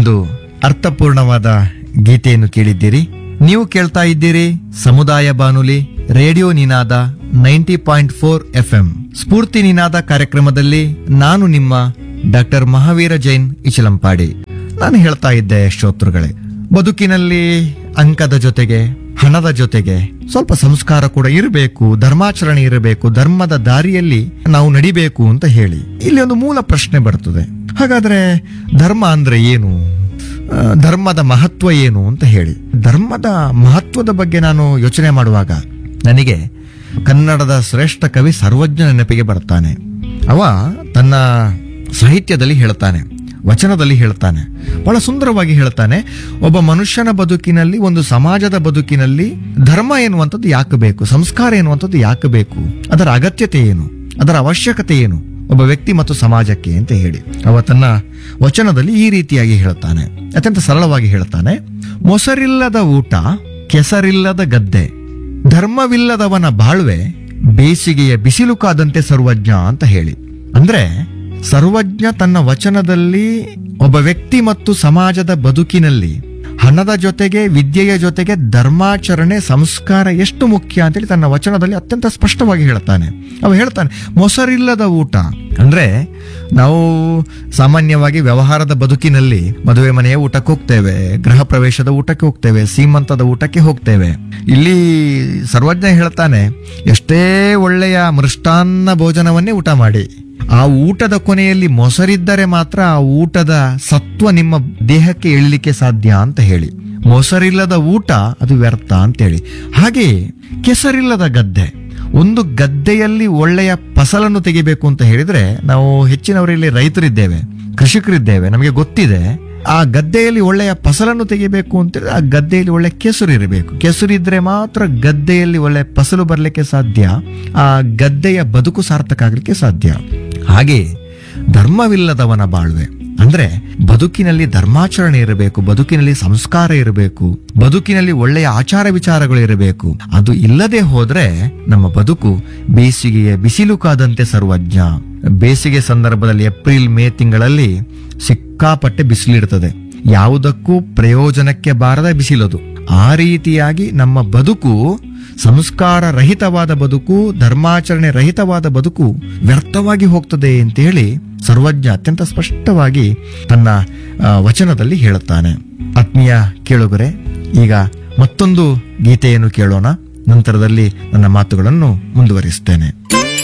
ಒಂದು ಅರ್ಥಪೂರ್ಣವಾದ ಗೀತೆಯನ್ನು ಕೇಳಿದ್ದೀರಿ ನೀವು ಕೇಳ್ತಾ ಇದ್ದೀರಿ ಸಮುದಾಯ ಬಾನುಲಿ radio Ninaada ninety point four F M Spoorthi Ninaada ಕಾರ್ಯಕ್ರಮದಲ್ಲಿ ನಾನು ನಿಮ್ಮ ಡಾಕ್ಟರ್ ಮಹಾವೀರ ಜೈನ್ ಇಚಲಂಪಾಡಿ ನಾನು ಹೇಳ್ತಾ ಇದ್ದೆ ಶ್ರೋತೃಗಳೇ ಬದುಕಿನಲ್ಲಿ ಅಂಕದ ಜೊತೆಗೆ ಹಣದ ಜೊತೆಗೆ ಸ್ವಲ್ಪ ಸಂಸ್ಕಾರ ಕೂಡ ಇರಬೇಕು ಧರ್ಮಾಚರಣೆ ಇರಬೇಕು ಧರ್ಮದ ದಾರಿಯಲ್ಲಿ ನಾವು ನಡಿಬೇಕು ಅಂತ ಹೇಳಿ ಇಲ್ಲಿ ಒಂದು ಮೂಲ ಪ್ರಶ್ನೆ ಬರ್ತದೆ ಹಾಗಾದ್ರೆ ಧರ್ಮ ಅಂದ್ರೆ ಏನು ಆ, ಧರ್ಮದ ಮಹತ್ವ ಏನು ಅಂತ ಹೇಳಿ ಧರ್ಮದ ಮಹತ್ವದ ಬಗ್ಗೆ ನಾನು ಯೋಚನೆ ಮಾಡುವಾಗ ನನಗೆ ಕನ್ನಡದ ಶ್ರೇಷ್ಠ ಕವಿ ಸರ್ವಜ್ಞ ನೆನಪಿಗೆ ಬರ್ತಾನೆ ಅವ ತನ್ನ ಸಾಹಿತ್ಯದಲ್ಲಿ ಹೇಳ್ತಾನೆ ವಚನದಲ್ಲಿ ಹೇಳ್ತಾನೆ ಬಹಳ ಸುಂದರವಾಗಿ ಹೇಳ್ತಾನೆ ಒಬ್ಬ ಮನುಷ್ಯನ ಬದುಕಿನಲ್ಲಿ ಒಂದು ಸಮಾಜದ ಬದುಕಿನಲ್ಲಿ ಧರ್ಮ ಎನ್ನುವಂಥದ್ದು ಯಾಕೆ ಬೇಕು ಸಂಸ್ಕಾರ ಎನ್ನುವಂಥದ್ದು ಯಾಕೆ ಬೇಕು ಅದರ ಅಗತ್ಯತೆ ಏನು ಅದರ ಅವಶ್ಯಕತೆ ಏನು ಒಬ್ಬ ವ್ಯಕ್ತಿ ಮತ್ತು ಸಮಾಜಕ್ಕೆ ಅಂತ ಹೇಳಿ ಅವ ತನ್ನ ವಚನದಲ್ಲಿ ಈ ರೀತಿಯಾಗಿ ಹೇಳ್ತಾನೆ ಅತ್ಯಂತ ಸರಳವಾಗಿ ಹೇಳ್ತಾನೆ ಮೊಸರಿಲ್ಲದ ಊಟ ಕೆಸರಿಲ್ಲದ ಗದ್ದೆ ಧರ್ಮವಿಲ್ಲದವನ ಬಾಳ್ವೆ ಬೇಸಿಗೆಯ ಬಿಸಿಲು ಕಾದಂತೆ ಸರ್ವಜ್ಞ ಅಂತ ಹೇಳಿ ಅಂದ್ರೆ ಸರ್ವಜ್ಞ ತನ್ನ ವಚನದಲ್ಲಿ ಒಬ್ಬ ವ್ಯಕ್ತಿ ಮತ್ತು ಸಮಾಜದ ಬದುಕಿನಲ್ಲಿ ಹಣದ ಜೊತೆಗೆ ವಿದ್ಯೆಯ ಜೊತೆಗೆ ಧರ್ಮಾಚರಣೆ ಸಂಸ್ಕಾರ ಎಷ್ಟು ಮುಖ್ಯ ಅಂತೇಳಿ ತನ್ನ ವಚನದಲ್ಲಿ ಅತ್ಯಂತ ಸ್ಪಷ್ಟವಾಗಿ ಹೇಳ್ತಾನೆ ಅವ ಹೇಳ್ತಾನೆ ಮೊಸರಿಲ್ಲದ ಊಟ ಅಂದ್ರೆ ನಾವು ಸಾಮಾನ್ಯವಾಗಿ ವ್ಯವಹಾರದ ಬದುಕಿನಲ್ಲಿ ಮದುವೆ ಮನೆಯ ಊಟಕ್ಕೆ ಹೋಗ್ತೇವೆ ಗೃಹ ಪ್ರವೇಶದ ಊಟಕ್ಕೆ ಹೋಗ್ತೇವೆ ಸೀಮಂತದ ಊಟಕ್ಕೆ ಹೋಗ್ತೇವೆ ಇಲ್ಲಿ ಸರ್ವಜ್ಞ ಹೇಳ್ತಾನೆ ಎಷ್ಟೇ ಒಳ್ಳೆಯ ಮೃಷ್ಟಾನ್ನ ಭೋಜನವನ್ನೇ ಊಟ ಮಾಡಿ ಆ ಊಟದ ಕೊನೆಯಲ್ಲಿ ಮೊಸರಿದ್ದರೆ ಮಾತ್ರ ಆ ಊಟದ ಸತ್ವ ನಿಮ್ಮ ದೇಹಕ್ಕೆ ಇಳಿಲಿಕ್ಕೆ ಸಾಧ್ಯ ಅಂತ ಹೇಳಿ ಮೊಸರಿಲ್ಲದ ಊಟ ಅದು ವ್ಯರ್ಥ ಅಂತೇಳಿ ಹಾಗೆಯೇ ಕೆಸರಿಲ್ಲದ ಗದ್ದೆ ಒಂದು ಗದ್ದೆಯಲ್ಲಿ ಒಳ್ಳೆಯ ಫಸಲನ್ನು ತೆಗಿಬೇಕು ಅಂತ ಹೇಳಿದ್ರೆ ನಾವು ಹೆಚ್ಚಿನವರಲ್ಲಿ ರೈತರಿದ್ದೇವೆ ಕೃಷಿಕರಿದ್ದೇವೆ ನಮಗೆ ಗೊತ್ತಿದೆ ಆ ಗದ್ದೆಯಲ್ಲಿ ಒಳ್ಳೆಯ ಫಸಲನ್ನು ತೆಗಿಬೇಕು ಅಂತೇಳಿದ್ರೆ ಆ ಗದ್ದೆಯಲ್ಲಿ ಒಳ್ಳೆ ಕೆಸರು ಇರಬೇಕು ಕೆಸರು ಇದ್ರೆ ಮಾತ್ರ ಗದ್ದೆಯಲ್ಲಿ ಒಳ್ಳೆ ಫಸಲು ಬರಲಿಕ್ಕೆ ಸಾಧ್ಯ ಆ ಗದ್ದೆಯ ಬದುಕು ಸಾರ್ಥಕ ಆಗಲಿಕ್ಕೆ ಸಾಧ್ಯ ಹಾಗೆ ಧರ್ಮವಿಲ್ಲದವನ ಬಾಳ್ವೆ ಅಂದ್ರೆ ಬದುಕಿನಲ್ಲಿ ಧರ್ಮಾಚರಣೆ ಇರಬೇಕು ಬದುಕಿನಲ್ಲಿ ಸಂಸ್ಕಾರ ಇರಬೇಕು ಬದುಕಿನಲ್ಲಿ ಒಳ್ಳೆಯ ಆಚಾರ ವಿಚಾರಗಳು ಇರಬೇಕು ಅದು ಇಲ್ಲದೆ ಹೋದ್ರೆ ನಮ್ಮ ಬದುಕು ಬೇಸಿಗೆಯ ಬಿಸಿಲು ಕಾದಂತೆ ಸರ್ವಜ್ಞ ಬೇಸಿಗೆ ಸಂದರ್ಭದಲ್ಲಿ ಏಪ್ರಿಲ್ ಮೇ ತಿಂಗಳಲ್ಲಿ ಸಿಕ್ಕಾಪಟ್ಟೆ ಬಿಸಿಲಿರ್ತದೆ ಯಾವುದಕ್ಕೂ ಪ್ರಯೋಜನಕ್ಕೆ ಬಾರದ ಬಿಸಿಲದು ಆ ರೀತಿಯಾಗಿ ನಮ್ಮ ಬದುಕು ಸಂಸ್ಕಾರ ರಹಿತವಾದ ಬದುಕು ಧರ್ಮಾಚರಣೆ ರಹಿತವಾದ ಬದುಕು ವ್ಯರ್ಥವಾಗಿ ಹೋಗ್ತದೆ ಅಂತೇಳಿ ಸರ್ವಜ್ಞ ಅತ್ಯಂತ ಸ್ಪಷ್ಟವಾಗಿ ತನ್ನ ಆ, ವಚನದಲ್ಲಿ ಹೇಳುತ್ತಾನೆ ಆತ್ಮೀಯ ಕೇಳುಗರೆ ಈಗ ಮತ್ತೊಂದು ಗೀತೆಯನ್ನು ಕೇಳೋಣ ನಂತರದಲ್ಲಿ ನನ್ನ ಮಾತುಗಳನ್ನು ಮುಂದುವರಿಸ್ತೇನೆ